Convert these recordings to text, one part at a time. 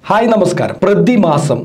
hi നമസ്കാരം പ്രതിമാസം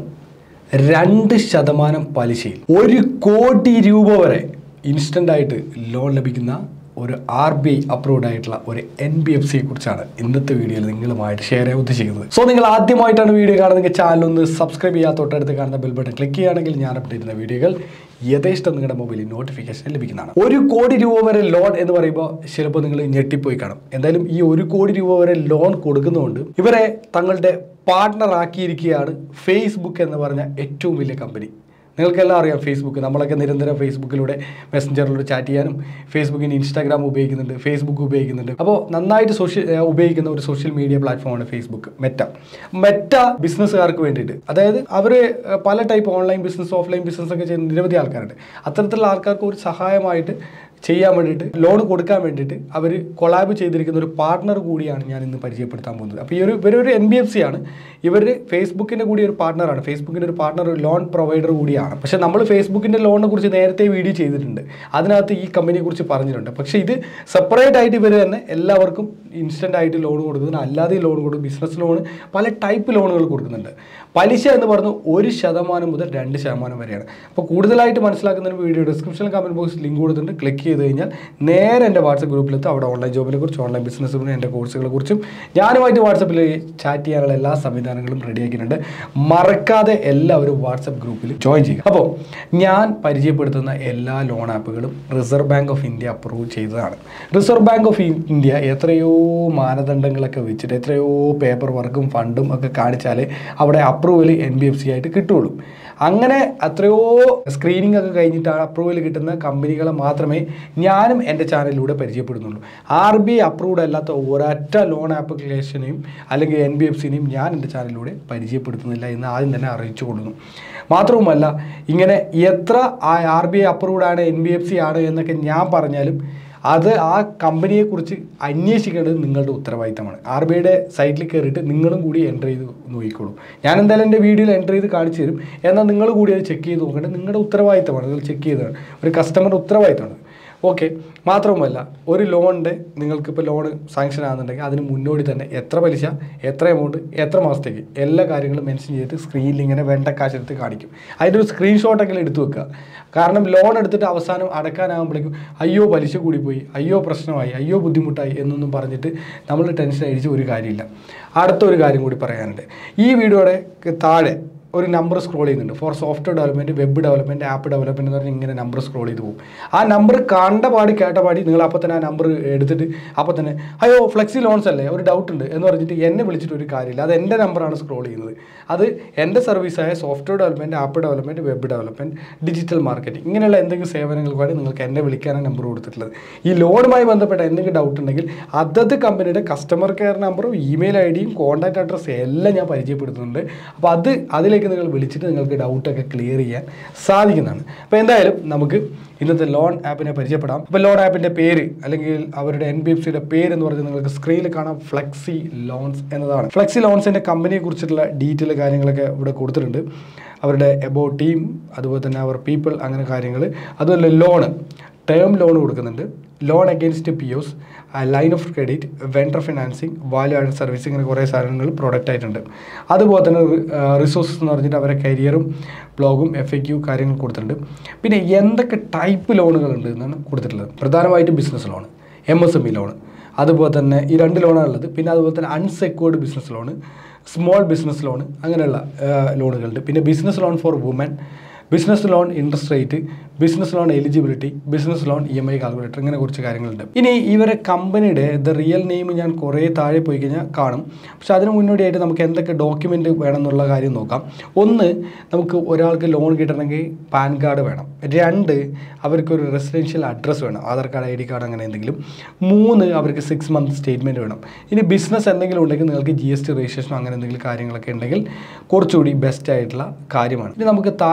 രണ്ട് ശതമാനം പലിശയിൽ ഒരു കോടി രൂപ വരെ ഇൻസ്റ്റൻ്റ് ആയിട്ട് ലോൺ ലഭിക്കുന്ന ഒരു ആർ ബി ഐ അപ്രൂവ്ഡ് ആയിട്ടുള്ള ഒരു എൻ ബി എഫ് സിയെ കുറിച്ചാണ് ഇന്നത്തെ വീഡിയോയിൽ നിങ്ങളുമായിട്ട് ഷെയർ ചെയ്യാൻ ഉദ്ദേശിക്കുന്നത് സോ നിങ്ങൾ ആദ്യമായിട്ടാണ് വീഡിയോ കാണുന്നത് ചാനൽ ഒന്ന് സബ്സ്ക്രൈബ് ചെയ്യാത്ത തൊട്ടടുത്ത് കാണുന്ന ബെൽ ബട്ടൺ ക്ലിക്ക് ചെയ്യുകയാണെങ്കിൽ ഞാൻ അപ്ഡേറ്റ് ചെയ്യുന്ന വീഡിയോകൾ യഥേഷ്ടം നിങ്ങളുടെ മൊബൈലിൽ നോട്ടിഫിക്കേഷൻ ലഭിക്കുന്നതാണ് ഒരു കോടി രൂപ വരെ ലോൺ എന്ന് പറയുമ്പോൾ ചിലപ്പോൾ നിങ്ങൾ ഞെട്ടിപ്പോയി കാണും എന്തായാലും ഈ ഒരു കോടി രൂപ വരെ ലോൺ കൊടുക്കുന്നതുകൊണ്ട് ഇവരെ തങ്ങളുടെ പാർട്ട്ണർ ആക്കിയിരിക്കുകയാണ് ഫേസ്ബുക്ക് എന്ന് പറഞ്ഞ ഏറ്റവും വലിയ കമ്പനി നിങ്ങൾക്കെല്ലാം അറിയാം ഫേസ്ബുക്ക് നമ്മളൊക്കെ നിരന്തരം ഫേസ്ബുക്കിലൂടെ മെസ്സഞ്ചറിലൂടെ ചാറ്റ് ചെയ്യാനും ഫേസ്ബുക്കിന് ഇൻസ്റ്റാഗ്രാം ഉപയോഗിക്കുന്നുണ്ട് ഫേസ്ബുക്ക് ഉപയോഗിക്കുന്നുണ്ട് അപ്പോൾ നന്നായിട്ട് സോഷ്യൽ ഉപയോഗിക്കുന്ന ഒരു സോഷ്യൽ മീഡിയ പ്ലാറ്റ്ഫോമാണ് ഫേസ്ബുക്ക് മെറ്റ മെറ്റ ബിസിനസ്സുകാർക്ക് വേണ്ടിയിട്ട് അതായത് അവർ പല type online business offline business ഒക്കെ ചെയ്യുന്ന നിരവധി ആൾക്കാരുണ്ട് അത്തരത്തിലുള്ള ആൾക്കാർക്ക് ഒരു സഹായമായിട്ട് ചെയ്യാൻ വേണ്ടിയിട്ട് ലോൺ കൊടുക്കാൻ വേണ്ടിയിട്ട് അവർ കൊളാബ് ചെയ്തിരിക്കുന്ന ഒരു പാർട്ട്ണർ കൂടിയാണ് ഞാൻ ഇന്ന് പരിചയപ്പെടുത്താൻ പോകുന്നത് അപ്പോൾ ഈ ഒരു ഇവരൊരു എൻ ബി എഫ് സി ആണ് ഇവർ ഫേസ്ബുക്കിൻ്റെ കൂടി ഒരു പാർട്ട്ണറാണ് ഫേസ്ബുക്കിൻ്റെ ഒരു പാർട്ട്ണർ ഒരു ലോൺ പ്രൊവൈഡർ കൂടിയാണ് പക്ഷേ നമ്മൾ ഫേസ്ബുക്കിൻ്റെ ലോണിനെ കുറിച്ച് നേരത്തെ വീഡിയോ ചെയ്തിട്ടുണ്ട് അതിനകത്ത് ഈ കമ്പനിയെ കുറിച്ച് പറഞ്ഞിട്ടുണ്ട് പക്ഷേ ഇത് സെപ്പറേറ്റ് ആയിട്ട് ഇവർ തന്നെ എല്ലാവർക്കും ഇൻസ്റ്റൻ്റ് ആയിട്ട് ലോൺ കൊടുക്കുന്നുണ്ട് അല്ലാതെ ലോൺ കൊടുക്കും ബിസിനസ് ലോൺ പല ടൈപ്പ് ലോണുകൾ കൊടുക്കുന്നുണ്ട് പലിശ എന്ന് പറഞ്ഞ് ഒരു ശതമാനം മുതൽ രണ്ട് ശതമാനം വരെയാണ് അപ്പോൾ കൂടുതലായിട്ട് മനസ്സിലാക്കുന്നതിന് വീഡിയോ ഡിസ്ക്രിപ്ഷനിൽ കമൻറ്റ് ബോക്സിൽ ലിങ്ക് കൊടുത്തിട്ടുണ്ട് ക്ലിക്ക് ചെയ്ത് കഴിഞ്ഞാൽ നേരെ എൻ്റെ വാട്സപ്പ് ഗ്രൂപ്പിലെത്തും അവിടെ ഓൺലൈൻ ജോബിനെ കുറിച്ച് ഓൺലൈൻ ബിസിനസ്സിനെ കുറിച്ചും എൻ്റെ കോഴ്സുകളെ കുറിച്ചും ഞാനുമായിട്ട് വാട്സപ്പിൽ ചാറ്റ് ചെയ്യാനുള്ള എല്ലാ സംവിധാനങ്ങളും റെഡിയാക്കിയിട്ടുണ്ട് മറക്കാതെ എല്ലാവരും വാട്സപ്പ് ഗ്രൂപ്പിൽ ജോയിൻ ചെയ്യുക അപ്പോൾ ഞാൻ പരിചയപ്പെടുത്തുന്ന എല്ലാ ലോൺ ആപ്പുകളും reserve bank of India approve ചെയ്തതാണ് റിസർവ് ബാങ്ക് ഓഫ് ഇന്ത്യ എത്രയോ മാനദണ്ഡങ്ങളൊക്കെ വെച്ചിട്ട് എത്രയോ പേപ്പർ വർക്കും ഫണ്ടും ഒക്കെ കാണിച്ചാലേ അവിടെ approval N B F C ആയിട്ട് കിട്ടുള്ളൂ അങ്ങനെ എത്രയോ സ്ക്രീനിങ് ഒക്കെ കഴിഞ്ഞിട്ടാണ് അപ്രൂവൽ കിട്ടുന്ന കമ്പനികളെ മാത്രമേ ഞാനും എൻ്റെ ചാനലിലൂടെ പരിചയപ്പെടുന്നുള്ളൂ ആർ ബി ഐ അപ്രൂവ്ഡ് അല്ലാത്ത ഒരൊറ്റ ലോൺ ആപ്ലിക്കേഷനെയും അല്ലെങ്കിൽ എൻ ബി എഫ് സിനെയും ഞാൻ എൻ്റെ ചാനലിലൂടെ പരിചയപ്പെടുത്തുന്നില്ല എന്ന് ആദ്യം തന്നെ അറിയിച്ചു കൊടുക്കുന്നു മാത്രവുമല്ല ഇങ്ങനെ എത്ര ആർ ബി ഐ അപ്രൂവ്ഡ് ആണ് എൻ ബി എഫ് സി ആണ് എന്നൊക്കെ ഞാൻ പറഞ്ഞാലും അത് ആ കമ്പനിയെക്കുറിച്ച് അന്വേഷിക്കേണ്ടത് നിങ്ങളുടെ ഉത്തരവാദിത്തമാണ് ആർ ബി ഐയുടെ സൈറ്റിൽ കയറിയിട്ട് നിങ്ങളും കൂടി എൻ്റർ ചെയ്ത് നോക്കിക്കോളൂ ഞാൻ എന്തായാലും എൻ്റെ വീഡിയോയിൽ എൻ്റർ ചെയ്ത് കാണിച്ചു തരും എന്നാൽ നിങ്ങൾ കൂടി അത് ചെക്ക് ചെയ്ത് നോക്കേണ്ടത് നിങ്ങളുടെ ഉത്തരവാദിത്തമാണ് നിങ്ങൾ ചെക്ക് ചെയ്തതാണ് ഒരു കസ്റ്റമറുടെ ഉത്തരവാദിത്തമാണ് ഓക്കെ മാത്രവുമല്ല ഒരു ലോണിൻ്റെ നിങ്ങൾക്കിപ്പോൾ ലോൺ സാങ്ഷൻ ആകുന്നുണ്ടെങ്കിൽ അതിന് മുന്നോടി തന്നെ എത്ര പലിശ എത്ര എമൗണ്ട് എത്ര മാസത്തേക്ക് എല്ലാ കാര്യങ്ങളും മെൻഷൻ ചെയ്തിട്ട് സ്ക്രീനിൽ ഇങ്ങനെ വേണ്ട കാശ് എടുത്ത് കാണിക്കും അതിൻ്റെ ഒരു സ്ക്രീൻഷോട്ടെങ്കിലും എടുത്തു വെക്കുക കാരണം ലോൺ എടുത്തിട്ട് അവസാനം അടക്കാനാകുമ്പോഴേക്കും അയ്യോ പലിശ കൂടിപ്പോയി അയ്യോ പ്രശ്നമായി അയ്യോ ബുദ്ധിമുട്ടായി എന്നൊന്നും പറഞ്ഞിട്ട് നമ്മൾ ടെൻഷൻ അടിച്ച് ഒരു കാര്യമില്ല അടുത്ത ഒരു കാര്യം കൂടി പറയാനുണ്ട് ഈ വീഡിയോയുടെ താഴെ ഒരു നമ്പർ സ്ക്രോൾ ചെയ്യുന്നുണ്ട് for software development web development app development എന്ന് പറഞ്ഞാൽ ഇങ്ങനെ നമ്പർ സ്ക്രോൾ ചെയ്ത് പോകും ആ നമ്പർ കണ്ട പാടി കേട്ട പാടി നിങ്ങൾ അപ്പോൾ തന്നെ ആ നമ്പർ എടുത്തിട്ട് അപ്പോൾ തന്നെ അയ്യോ ഫ്ലെക്സി ലോൺസ് അല്ലേ ഒരു ഡൗട്ട് ഉണ്ട് എന്ന് പറഞ്ഞിട്ട് എന്നെ വിളിച്ചിട്ട് ഒരു കാര്യമില്ല അത് എൻ്റെ നമ്പറാണ് സ്ക്രോൾ ചെയ്യുന്നത് അത് എൻ്റെ സർവീസായ software development app development web development digital marketing ഇങ്ങനെയുള്ള എന്തെങ്കിലും സേവനങ്ങൾക്ക് വേണ്ടി നിങ്ങൾക്ക് എന്നെ വിളിക്കാനാണ് നമ്പർ കൊടുത്തിട്ടുള്ളത് ഈ ലോണുമായി ബന്ധപ്പെട്ട എന്തെങ്കിലും ഡൗട്ട് ഉണ്ടെങ്കിൽ അതത് കമ്പനിയുടെ കസ്റ്റമർ കെയർ നമ്പറും ഇമെയിൽ ഐ ഡിയും കോൺടാക്ട് അഡ്രസ്സും എല്ലാം ഞാൻ പരിചയപ്പെടുത്തുന്നുണ്ട് അപ്പോൾ അത് അതിലേക്ക് നിങ്ങൾ വിളിച്ചിട്ട് നിങ്ങൾക്ക് ഡൗട്ടൊക്കെ ക്ലിയർ ചെയ്യാൻ സാധിക്കുന്നതാണ് അപ്പോൾ എന്തായാലും നമുക്ക് ഇന്നത്തെ ലോൺ ആപ്പിനെ പരിചയപ്പെടാം അപ്പോൾ ലോൺ ആപ്പിൻ്റെ പേര് അല്ലെങ്കിൽ അവരുടെ എൻ ബി എഫ് സിയുടെ പേര് എന്ന് പറഞ്ഞാൽ നിങ്ങൾക്ക് സ്ക്രീനിൽ കാണാം ഫ്ലെക്സി ലോൺസ് എന്നതാണ് ഫ്ലെക്സി ലോൺസിൻ്റെ കമ്പനിയെ കുറിച്ചിട്ടുള്ള ഡീറ്റെയിൽ കാര്യങ്ങളൊക്കെ ഇവിടെ കൊടുത്തിട്ടുണ്ട് അവരുടെ എബോ ടീം അതുപോലെ തന്നെ അവർ പീപ്പിൾ അങ്ങനെ കാര്യങ്ങൾ അതുപോലെ ലോണ് ടേം ലോൺ കൊടുക്കുന്നുണ്ട് loan against P O S line of credit vendor financing value add service ഇങ്ങനെ കുറേ സാധനങ്ങൾ പ്രൊഡക്റ്റ് ആയിട്ടുണ്ട് അതുപോലെ തന്നെ റിസോഴ്സസ് എന്ന് പറഞ്ഞിട്ട് അവരെ കരിയറും ബ്ലോഗും എഫ് എ ക്യു കാര്യങ്ങൾ കൊടുത്തിട്ടുണ്ട് പിന്നെ എന്തൊക്കെ ടൈപ്പ് ലോണുകളുണ്ട് എന്നാണ് കൊടുത്തിട്ടുള്ളത് പ്രധാനമായിട്ടും business loan M S M E loan അതുപോലെ തന്നെ ഈ രണ്ട് ലോണാണ് ഉള്ളത് പിന്നെ അതുപോലെ തന്നെ unsecured business loan small business loan അങ്ങനെയുള്ള ലോണുകളുണ്ട് പിന്നെ business loan for woman business loan interest rate business loan eligibility business loan E M I calculator ഇങ്ങനെ കുറച്ച് കാര്യങ്ങളുണ്ട് ഇനി ഇവരെ കമ്പനിയുടെ ദ റിയൽ നെയിം ഞാൻ കുറേ താഴെ പോയി കഴിഞ്ഞാൽ കാണും പക്ഷെ അതിന് മുന്നോടിയായിട്ട് നമുക്ക് എന്തൊക്കെ ഡോക്യുമെൻ്റ് വേണം എന്നുള്ള കാര്യം നോക്കാം ഒന്ന് നമുക്ക് ഒരാൾക്ക് ലോൺ കിട്ടണമെങ്കിൽ പാൻ കാർഡ് വേണം രണ്ട് അവർക്കൊരു റെസിഡൻഷ്യൽ അഡ്രസ്സ് വേണം Aadhaar card I D card അങ്ങനെ എന്തെങ്കിലും മൂന്ന് അവർക്ക് സിക്സ് മന്ത് സ്റ്റേറ്റ്മെൻറ്റ് വേണം ഇനി ബിസിനസ് എന്തെങ്കിലും ഉണ്ടെങ്കിൽ നിങ്ങൾക്ക് ജി എസ് ടി രജിസ്ട്രേഷനോ അങ്ങനെ എന്തെങ്കിലും കാര്യങ്ങളൊക്കെ ഉണ്ടെങ്കിൽ കുറച്ചുകൂടി ബെസ്റ്റ് ആയിട്ടുള്ള കാര്യമാണ് ഇനി നമുക്ക് താഴെ പോയി കഴിഞ്ഞാൽ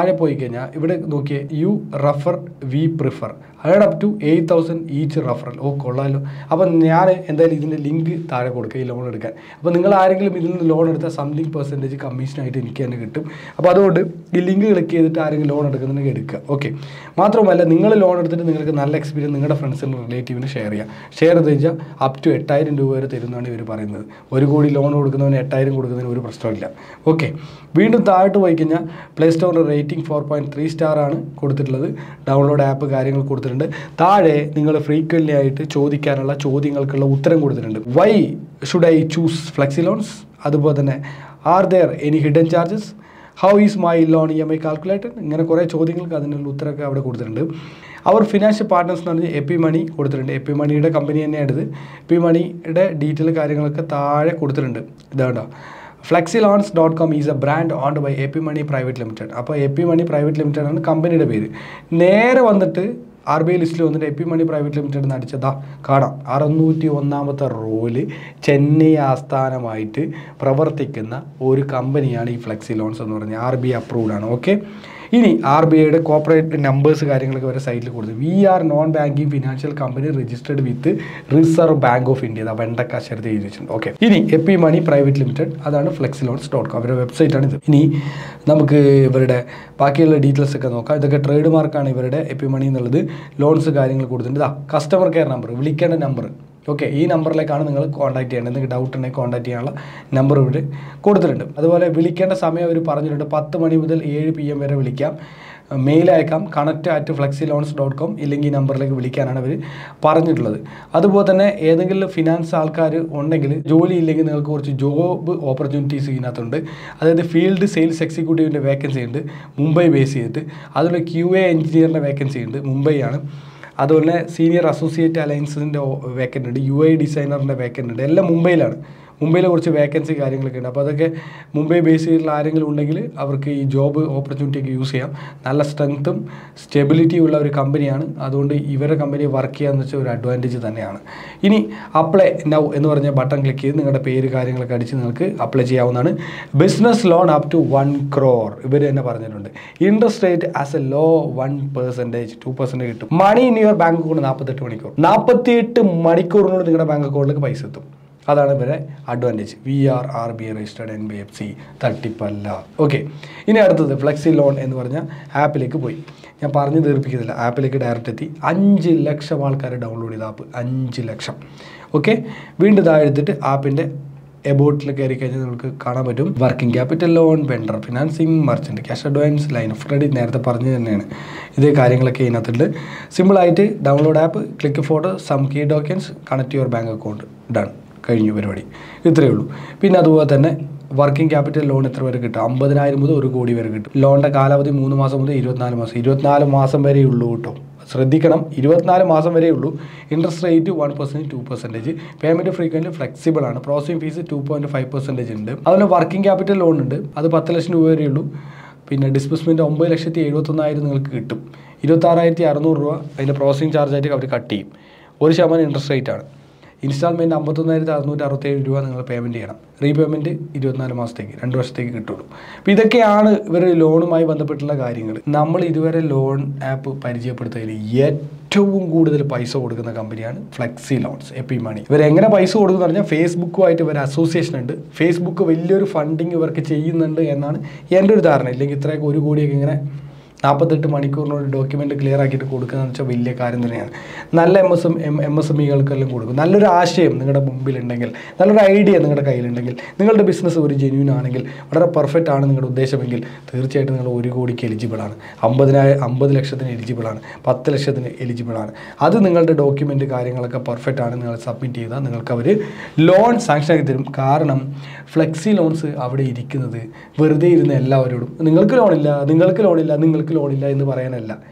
കഴിഞ്ഞാൽ ഇവിടെ നോക്കിയേ യു റഫർ വി പ്രിഫർ അതായത് up to eight thousand each referral ഓ കൊള്ളാമല്ലോ അപ്പം ഞാൻ എന്തായാലും ഇതിൻ്റെ ലിങ്ക് താഴെ കൊടുക്കുക ഈ ലോൺ എടുക്കാൻ അപ്പോൾ നിങ്ങൾ ആരെങ്കിലും ഇതിൽ നിന്ന് ലോൺ എടുത്താൽ സംതിങ് പെർസെൻറ്റേജ് കമ്മീഷനായിട്ട് എനിക്ക് തന്നെ കിട്ടും അപ്പോൾ അതുകൊണ്ട് ഈ ലിങ്ക് ക്ലിക്ക് ചെയ്തിട്ട് ആരെങ്കിലും ലോൺ എടുക്കുന്നുണ്ടെങ്കിൽ എടുക്കുക ഓക്കെ മാത്രമല്ല നിങ്ങൾ ലോൺ എടുത്തിട്ട് നിങ്ങൾക്ക് നല്ല എക്സ്പീരിയൻസ് നിങ്ങളുടെ ഫ്രണ്ട്സിനും റിലേറ്റീവിന് ഷെയർ ചെയ്യാം ഷെയർ ചെയ്ത് കഴിഞ്ഞാൽ അപ് ടു എട്ടായിരം രൂപ വരെ തരുന്നതാണ് ഇവർ പറയുന്നത് ഒരു കോടി ലോൺ കൊടുക്കുന്നവന് എട്ടായിരം കൊടുക്കുന്നതിന് ഒരു പ്രശ്നമില്ല ഓക്കെ വീണ്ടും താഴോട്ട് പോയി കഴിഞ്ഞാൽ പ്ലേ സ്റ്റോറിൻ്റെ rating four point three star ആണ് കൊടുത്തിട്ടുള്ളത് ഡൗൺലോഡ് ആപ്പ് കാര്യങ്ങൾ കൊടുത്തിട്ടുണ്ട് താഴെ നിങ്ങൾ ഫ്രീക്വൻ്റ് ആയിട്ട് ചോദിക്കാനുള്ള ചോദ്യങ്ങൾക്കുള്ള ഉത്തരം കൊടുത്തിട്ടുണ്ട് why should I choose Flexi Loans അതുപോലെ തന്നെ are there any hidden charges how is my loan E M I calculated ഇങ്ങനെ കുറേ ചോദ്യങ്ങൾക്ക് അതിനുള്ള ഉത്തരമൊക്കെ അവിടെ കൊടുത്തിട്ടുണ്ട് അവർ ഫിനാൻഷ്യൽ പാർട്ട്നേഴ്സ് എന്ന് പറഞ്ഞാൽ എ പി മണി കൊടുത്തിട്ടുണ്ട് എ പി മണിയുടെ കമ്പനി തന്നെയാണ് ഇത് എ പി മണിയുടെ ഡീറ്റെയിൽ കാര്യങ്ങളൊക്കെ താഴെ കൊടുത്തിട്ടുണ്ട് ഇതാണ്ടോ Flexi Loans dot com is a brand owned by A P Money Private Limited അപ്പോൾ A P Money Private Limited ആണ് കമ്പനിയുടെ പേര് നേരെ വന്നിട്ട് ആർ ബി ഐ ലിസ്റ്റിൽ വന്നിട്ട് A P Money Private Limited എന്ന് അടിച്ചതാ കാണാം അറുന്നൂറ്റി ഒന്നാമത്തെ റോല് ചെന്നൈ ആസ്ഥാനമായിട്ട് പ്രവർത്തിക്കുന്ന ഒരു കമ്പനിയാണ് ഈ ഫ്ലെക്സി ലോൺസ് എന്ന് പറഞ്ഞാൽ ആർ ബി ഐ അപ്രൂവ്ഡ് ആണ് ഓക്കെ ഇനി ആർ ബി ഐയുടെ കോപ്പറേറ്റ് നമ്പേഴ്സ് കാര്യങ്ങളൊക്കെ വരെ സൈറ്റിൽ കൊടുത്തു we are non banking financial company registered with reserve bank of India വെണ്ടക്കാശരത്ത് എഴുതി വെച്ചിട്ടുണ്ട് ഓക്കെ ഇനി A P Money Private Limited അതാണ് ഫ്ലെക്സി ലോൺസ് ഡോട്ട് കോം അവരുടെ വെബ്സൈറ്റാണ് ഇത് ഇനി നമുക്ക് ഇവരുടെ ബാക്കിയുള്ള ഡീറ്റെയിൽസ് ഒക്കെ നോക്കാം ഇതൊക്കെ ട്രേഡ് മാർക്കാണ് ഇവരുടെ എ പി മണി എന്നുള്ളത് ലോൺസ് കാര്യങ്ങൾ കൊടുത്തിട്ടുണ്ട് ഇതാ കസ്റ്റമർ കെയർ നമ്പർ വിളിക്കേണ്ട നമ്പർ ഓക്കെ ഈ നമ്പറിലേക്കാണ് നിങ്ങൾ കോൺടാക്ട് ചെയ്യേണ്ടത് എന്തെങ്കിലും ഡൗട്ട് ഉണ്ടെങ്കിൽ കോൺടാക്ട് ചെയ്യാനുള്ള നമ്പർ ഇവിടെ കൊടുത്തിട്ടുണ്ട് അതുപോലെ വിളിക്കേണ്ട സമയം അവർ പറഞ്ഞിട്ടുണ്ട് പത്ത് മണി മുതൽ ഏഴ് പി എം വരെ വിളിക്കാം മെയിൽ അയക്കാം connect at Flexi Loans dot com ഇല്ലെങ്കിൽ ഈ നമ്പറിലേക്ക് വിളിക്കാനാണ് അവർ പറഞ്ഞിട്ടുള്ളത് അതുപോലെ തന്നെ ഏതെങ്കിലും ഫിനാൻസ് ആൾക്കാർ ഉണ്ടെങ്കിൽ ജോലി ഇല്ലെങ്കിൽ നിങ്ങൾക്ക് കുറച്ച് ജോബ് ഓപ്പർച്യൂണിറ്റീസ് ഇതിനകത്തുണ്ട് അതായത് ഫീൽഡ് സെയിൽസ് എക്സിക്യൂട്ടീവിൻ്റെ വേക്കൻസി ഉണ്ട് മുംബൈ ബേസ് ചെയ്തിട്ട് അതുപോലെ ക്യു എ എഞ്ചിനീയറിൻ്റെ വേക്കൻസി ഉണ്ട് മുംബൈ ആണ് അതുപോലെ തന്നെ സീനിയർ അസോസിയേറ്റ് അലയൻസിൻ്റെ വേക്കൻ്റ് ഉണ്ട് യു ഐ ഡിസൈനറിൻ്റെ വേക്കൻ്റ് ഉണ്ട് എല്ലാം മുംബൈയിലാണ് മുംബൈയിലെ കുറച്ച് വേക്കൻസി കാര്യങ്ങളൊക്കെ ഉണ്ട് അപ്പോൾ അതൊക്കെ മുംബൈ ബേസ് ചെയ്തിട്ടുള്ള ആരെങ്കിലും ഉണ്ടെങ്കിൽ അവർക്ക് ഈ ജോബ് ഓപ്പർച്യൂണിറ്റി ഒക്കെ യൂസ് ചെയ്യാം നല്ല സ്ട്രെങ്ത്തും സ്റ്റെബിലിറ്റി ഉള്ള ഒരു കമ്പനിയാണ് അതുകൊണ്ട് ഇവരുടെ കമ്പനി വർക്ക് ചെയ്യാന്ന് വെച്ചാൽ ഒരു അഡ്വാൻറ്റേജ് തന്നെയാണ് ഇനി അപ്ലൈ നൗ എന്ന് പറഞ്ഞ ബട്ടൺ ക്ലിക്ക് ചെയ്ത് നിങ്ങളുടെ പേര് കാര്യങ്ങളൊക്കെ അടിച്ച് നിങ്ങൾക്ക് അപ്ലൈ ചെയ്യാവുന്നതാണ് business loan up to one crore ഇവർ തന്നെ പറഞ്ഞിട്ടുണ്ട് interest rate as a low one percentage two percentage കിട്ടും money in your bank account നാൽപ്പത്തെട്ട് മണിക്കൂർ നാൽപ്പത്തിയെട്ട് മണിക്കൂറിനോട് നിങ്ങളുടെ ബാങ്ക് അക്കൗണ്ടിലേക്ക് പൈസ എത്തും അതാണ് ഇവരെ advantage we are R B I registered N B F C തട്ടിപ്പല്ല ഓക്കെ ഇനി അടുത്തത് ഫ്ലെക്സി ലോൺ എന്ന് പറഞ്ഞ ആപ്പിലേക്ക് പോയി ഞാൻ പറഞ്ഞു തീർപ്പിക്കുന്നില്ല ആപ്പിലേക്ക് ഡയറക്റ്റ് എത്തി അഞ്ച് ലക്ഷം ആൾക്കാർ ഡൗൺലോഡ് ചെയ്ത ആപ്പ് അഞ്ച് ലക്ഷം ഓക്കെ വീണ്ടും ഇതാ എടുത്തിട്ട് ആപ്പിൻ്റെ എബോട്ടിൽ കയറി കഴിഞ്ഞാൽ നമുക്ക് കാണാൻ പറ്റും working capital loan vendor financing merchant cash advance line of credit നേരത്തെ പറഞ്ഞു തന്നെയാണ് ഇതേ കാര്യങ്ങളൊക്കെ ഇതിനകത്തുണ്ട് സിമ്പിളായിട്ട് download app click photo some key documents connect your bank account done കഴിഞ്ഞു പരിപാടി ഇത്രയേ ഉള്ളൂ പിന്നെ അതുപോലെ തന്നെ വർക്കിംഗ് ക്യാപിറ്റൽ ലോൺ എത്ര വരെ കിട്ടും അമ്പതിനായിരം മുതൽ ഒരു കോടി വരെ കിട്ടും ലോണിൻ്റെ കാലാവധി മൂന്ന് മാസം മുതൽ ഇരുപത്തിനാല് മാസം ഇരുപത്തിനാല് മാസം വരെ ഉള്ളൂ കേട്ടോ ശ്രദ്ധിക്കണം ഇരുപത്തിനാല് മാസം വരെ ഉള്ളൂ interest rate one percent two percentage payment frequent flexible ആണ് processing fee two point five percentage ഉണ്ട് അതുപോലെ വർക്കിംഗ് ക്യാപിറ്റൽ ലോൺ ഉണ്ട് അത് പത്ത് ലക്ഷം രൂപ വരെ ഉള്ളൂ പിന്നെ ഡിസ്ബഴ്സ്മെൻറ്റ് ഒമ്പത് ലക്ഷത്തി എഴുപത്തൊന്നായിരം നിങ്ങൾക്ക് കിട്ടും ഇരുപത്താറായിരത്തി അറുന്നൂറ് രൂപ അതിൻ്റെ പ്രോസസ്സിംഗ് ചാർജായിട്ട് അവർ കട്ട് ചെയ്യും ഒരു ശതമാനം ഇൻട്രസ്റ്റ് റേറ്റ് ആണ് ഇൻസ്റ്റാൾമെൻറ്റ് അമ്പത്തൊന്നായിരത്തി അറുന്നൂറ്റി അറുപത്തേഴ് രൂപ നിങ്ങൾ പേയ്മെൻറ്റ് ചെയ്യണം റീപേയ്മെൻറ്റ് ഇരുപത്തിനാല് മാസത്തേക്ക് രണ്ട് വർഷത്തേക്ക് കിട്ടുള്ളൂ അപ്പോൾ ഇതൊക്കെയാണ് ഇവർ ലോണുമായി ബന്ധപ്പെട്ടുള്ള കാര്യങ്ങൾ നമ്മൾ ഇതുവരെ ലോൺ ആപ്പ് പരിചയപ്പെടുത്തിയതിൽ ഏറ്റവും കൂടുതൽ പൈസ കൊടുക്കുന്ന കമ്പനിയാണ് Flexi Loans A P Money ഇവർ എങ്ങനെ പൈസ കൊടുക്കുന്നു പറഞ്ഞാൽ ഫേസ്ബുക്കുമായിട്ട് ഇവർ അസോസിയേഷൻ ഉണ്ട് ഫേസ്ബുക്ക് വലിയൊരു ഫണ്ടിങ് ഇവർക്ക് ചെയ്യുന്നുണ്ട് എന്നാണ് എൻ്റെ ഒരു ധാരണ ഇല്ലെങ്കിൽ ഇത്രയൊക്കെ ഒരു കോടിയൊക്കെ ഇങ്ങനെ നാൽപ്പത്തെട്ട് മണിക്കൂറിനോട് ഡോക്യുമെൻ്റ് ക്ലിയർ ആക്കിയിട്ട് കൊടുക്കുക എന്ന് വെച്ചാൽ വലിയ കാര്യം തന്നെയാണ് നല്ല M S M M S M ഇകൾക്കെല്ലാം കൊടുക്കും നല്ലൊരു ആശയം നിങ്ങളുടെ മുമ്പിലുണ്ടെങ്കിൽ നല്ലൊരു ഐഡിയ നിങ്ങളുടെ കയ്യിലുണ്ടെങ്കിൽ നിങ്ങളുടെ ബിസിനസ് ഒരു ജെന്യൂൻ ആണെങ്കിൽ വളരെ പെർഫെക്റ്റ് ആണ് നിങ്ങളുടെ ഉദ്ദേശമെങ്കിൽ തീർച്ചയായിട്ടും നിങ്ങൾ ഒരു കോടിക്ക് എലിജിബിൾ ആണ് അമ്പതിനായ അമ്പത് ലക്ഷത്തിന് എലിജിബിൾ ആണ് പത്ത് ലക്ഷത്തിന് എലിജിബിൾ ആണ് അത് നിങ്ങളുടെ ഡോക്യുമെൻ്റ് കാര്യങ്ങളൊക്കെ പെർഫെക്റ്റ് ആണ് നിങ്ങൾ സബ്മിറ്റ് ചെയ്താൽ നിങ്ങൾക്ക് അവർ ലോൺ സാങ്ഷൻ ആക്കി തരും കാരണം ഫ്ലെക്സി ലോൺസ് അവിടെ ഇരിക്കുന്നത് വെറുതെ ഇരുന്ന എല്ലാവരോടും നിങ്ങൾക്ക് ലോണില്ല നിങ്ങൾക്ക് ലോണില്ല നിങ്ങൾക്ക് ലോണില്ല എന്ന് പറയാനല്ല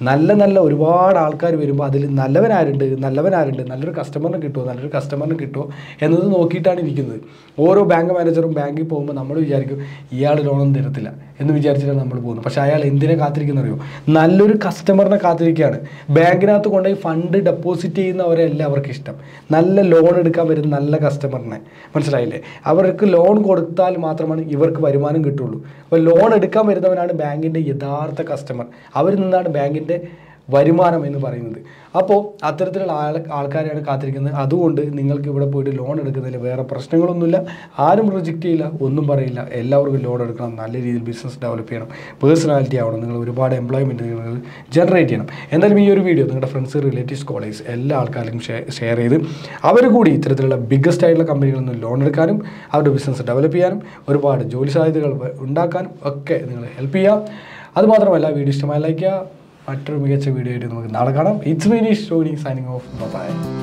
നല്ല നല്ല ഒരുപാട് ആൾക്കാർ വരുമ്പോൾ അതിൽ നല്ലവനാരുണ്ട് നല്ലവനാരുണ്ട് നല്ലൊരു കസ്റ്റമറിന് കിട്ടുമോ നല്ലൊരു കസ്റ്റമറിന് കിട്ടുമോ എന്നത് നോക്കിയിട്ടാണ് ഇരിക്കുന്നത് ഓരോ ബാങ്ക് മാനേജറും ബാങ്കിൽ പോകുമ്പോൾ നമ്മൾ വിചാരിക്കും ഇയാൾ ലോണൊന്നും തരത്തില്ല എന്ന് വിചാരിച്ചിട്ടാണ് നമ്മൾ പോകുന്നത് പക്ഷേ അയാൾ എന്തിനെ കാത്തിരിക്കുന്നറിയോ നല്ലൊരു കസ്റ്റമറിനെ കാത്തിരിക്കുകയാണ് ബാങ്കിനകത്ത് കൊണ്ടുപോയി ഫണ്ട് ഡെപ്പോസിറ്റ് ചെയ്യുന്നവരെല്ലാം അവർക്ക് ഇഷ്ടം നല്ല ലോൺ എടുക്കാൻ വരുന്ന നല്ല കസ്റ്റമറിനെ മനസ്സിലായില്ലേ അവർക്ക് ലോൺ കൊടുത്താൽ മാത്രമാണ് ഇവർക്ക് വരുമാനം കിട്ടുള്ളൂ അപ്പോൾ ലോൺ എടുക്കാൻ വരുന്നവനാണ് ബാങ്കിൻ്റെ യഥാർത്ഥ കസ്റ്റമർ അവരിൽ നിന്നാണ് ബാങ്കിൻ്റെ വരുമാനം എന്ന് പറയുന്നത് അപ്പോൾ അത്തരത്തിലുള്ള ആൾ ആൾക്കാരെയാണ് കാത്തിരിക്കുന്നത് അതുകൊണ്ട് നിങ്ങൾക്ക് ഇവിടെ പോയിട്ട് ലോൺ എടുക്കുന്നതിൽ വേറെ പ്രശ്നങ്ങളൊന്നുമില്ല ആരും റിജക്റ്റ് ചെയ്യില്ല ഒന്നും പറയില്ല എല്ലാവർക്കും ലോൺ എടുക്കണം നല്ല രീതിയിൽ ബിസിനസ് ഡെവലപ്പ് ചെയ്യണം പേഴ്സണാലിറ്റി ആവണം നിങ്ങൾ ഒരുപാട് എംപ്ലോയ്മെൻറ്റ് നിങ്ങൾ ജനറേറ്റ് ചെയ്യണം എന്തായാലും ഈ ഒരു വീഡിയോ നിങ്ങളുടെ ഫ്രണ്ട്സ് റിലേറ്റീവ്സ് കോളേജ് എല്ലാ ആൾക്കാർക്കും ഷെയർ ചെയ്ത് അവർ കൂടി ഇത്തരത്തിലുള്ള ബിഗ്ഗസ്റ്റ് ആയിട്ടുള്ള കമ്പനികളിൽ നിന്ന് ലോൺ എടുക്കാനും അവരുടെ ബിസിനസ് ഡെവലപ്പ് ചെയ്യാനും ഒരുപാട് ജോലി സാധ്യതകൾ ഉണ്ടാക്കാനും ഒക്കെ നിങ്ങൾ ഹെൽപ്പ് ചെയ്യാം അതുമാത്രമല്ല വീഡിയോ ഇഷ്ടമായി ലൈക്ക് ചെയ്യുക മറ്റൊരു മികച്ച വീഡിയോ ആയിട്ട് നമുക്ക് നാളെ കാണാം ഇറ്റ്സ് മീനി സ്റ്റോണി സൈനിങ് ഓഫ് ബൈ